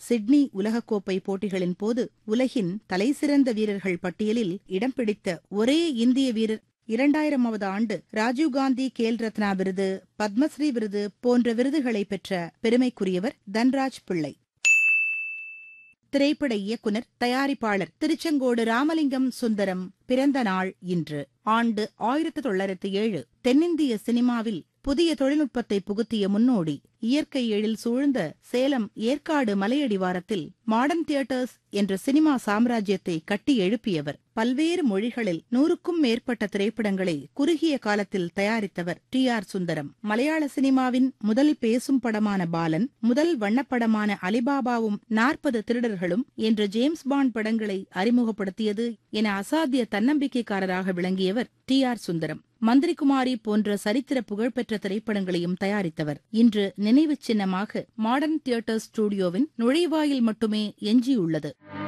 Sydney உலகக்கோப்பை போட்டிகளின் போது உலகின் தலைசிறந்த வீரர்கள் பட்டியலில் இடம் பிடித்த ஒரே இந்திய வீரர் இரண்டாயிரமாவது ஆண்டு ராஜீவ்காந்தி கேல் ரத்னா விருது பத்மஸ்ரீ விருது போன்ற விருதுகளை பெற்ற பெருமைக்குரியவர் தன்ராஜ் பிள்ளை திரைப்பட இயக்குனர் தயாரிப்பாளர் திருச்செங்கோடு ராமலிங்கம் சுந்தரம் பிறந்த நாள் இன்று ஆண்டு ஆயிரத்து தொள்ளாயிரத்து ஏழு தென்னிந்திய சினிமாவில் புதிய தொழில்நுட்பத்தை புகுத்திய முன்னோடி இயற்கை எழில் சூழ்ந்த சேலம் ஏற்காடு மலையடிவாரத்தில் மாடர்ன் தியேட்டர்ஸ் என்ற சினிமா சாம்ராஜ்யத்தை கட்டி எழுப்பியவர் பல்வேறு மொழிகளில் நூறுக்கும் மேற்பட்ட திரைப்படங்களை குறுகிய காலத்தில் தயாரித்தவர் டி ஆர் சுந்தரம் மலையாள சினிமாவின் முதல் பேசும் படமான பாலன் முதல் வண்ணப்படமான அலிபாபாவும் நாற்பது திருடர்களும் என்ற ஜேம்ஸ் பாண்ட் படங்களை அறிமுகப்படுத்தியது என அசாத்திய தன்னம்பிக்கைக்காரராக விளங்கியவர் டி ஆர் சுந்தரம் மந்திரிகுமாரி போன்ற சரித்திர புகழ்பெற்ற திரைப்படங்களையும் தயாரித்தவர் இன்று நினைவுச் சின்னமாக மாடர்ன் தியேட்டர் ஸ்டுடியோவின் நுழைவாயில் மட்டுமே எஞ்சியுள்ளது